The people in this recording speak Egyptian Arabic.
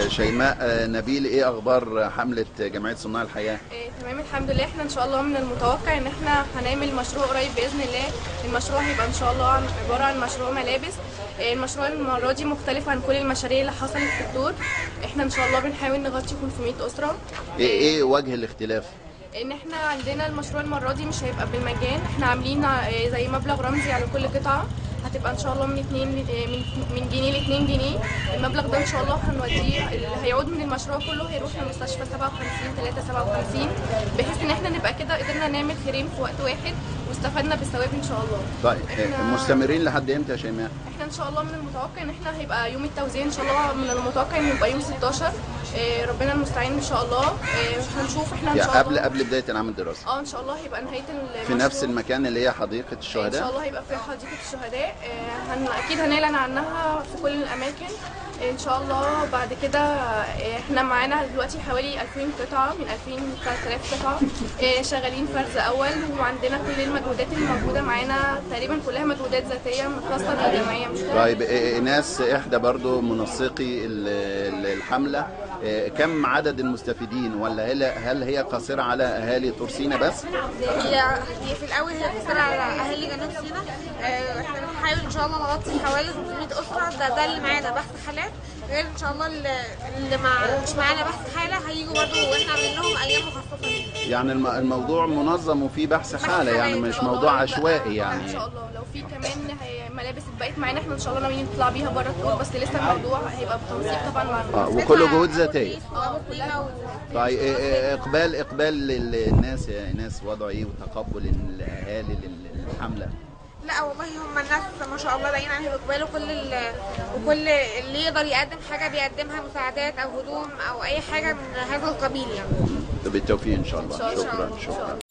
آه، شيماء آه، نبيل ايه اخبار حمله جمعيه صناع الحياه إيه، تمام الحمد لله احنا ان شاء الله من المتوقع ان احنا هنعمل مشروع قريب باذن الله المشروع هيبقى ان شاء الله عن- عباره عن مشروع ملابس إيه، المشروع المره دي مختلف عن كل المشاريع اللي حصلت في الدور احنا ان شاء الله بنحاول نغطي 500 اسره ايه ايه وجه الاختلاف ان احنا عندنا المشروع المره دي مش هيبقى بالمجان احنا عاملين ع- إيه، زي مبلغ رمزي على كل قطعه هتبقى ان شاء الله من 2 من من جنيه ل 2 جنيه المبلغ ده ان شاء الله هنوديه اللي هيعود من المشروع كله هيروح لمستشفى 57 3 57 بحيث ان احنا نبقى كده قدرنا نعمل خيرين في وقت واحد واستفدنا بالثواب ان شاء الله طيب إحنا- آه، مستمرين لحد امتى يا شيماء احنا ان شاء الله من المتوقع ان احنا هيبقى يوم التوزيع ان شاء الله من المتوقع انه يبقى يوم 16 إيه، ربنا المستعان ان شاء الله إيه، هنشوف احنا ان يعني شاء قبل الله قبل بدايه العام الدراسي اه ان شاء الله هيبقى نهايه المشروع في نفس المكان اللي هي حديقه ان شاء الشهداء الله هيبقى في حديقه الشهداء آه، هن اكيد هنعلن عنها في كل الاماكن آه، ان شاء الله بعد كده آه، احنا معانا دلوقتي حوالي 2000 قطعه من 2000 ل 3000 قطعه آه، شغالين فرز اول وعندنا كل المجهودات اللي موجوده معانا تقريبا كلها مجهودات ذاتيه مختصه بالجمعيه مش طيب آه، آه، ناس احدى برضو منسقي ال- ال- الحمله آه، كم عدد المستفيدين ولا هل هل هي قاصره على اهالي تورسينا بس هي هي في الاول هي بتسال على اهالي جنوب سيناء آه، احنا بنحاول ان شاء الله نغطي حوالي 500 اسره ده ده اللي معانا بحث حالات غير ان شاء الله اللي اللي مع مش معانا بحث حاله هيجوا برضه واحنا عاملين لهم ايام مخصصه ليهم يعني الم- الموضوع منظم وفيه بحث حاله يعني مش موضوع عشوائي ان يعني شاء الله لو في كمان هي- ملابس اتبقت معانا احنا ان شاء الله ناويين نطلع بيها بره الطول بس لسه الموضوع هيبقى بتنسيق طبعا مع اه وكله جهود ذاتيه اه كلها طيب إيه- إيه اقبال اقبال ال- الناس يا ناس وضعه ايه وتقبل الاهالي لل- للحمله لا والله هم الناس ما شاء الله باين عليهم اقبال وكل ال- وكل اللي يقدر يقدم حاجه بيقدمها مساعدات او هدوم او اي حاجه من هذا القبيل يعني بالتوفيق ان شاء الله إن شاء الله. شكرا إن شاء شكرا الله.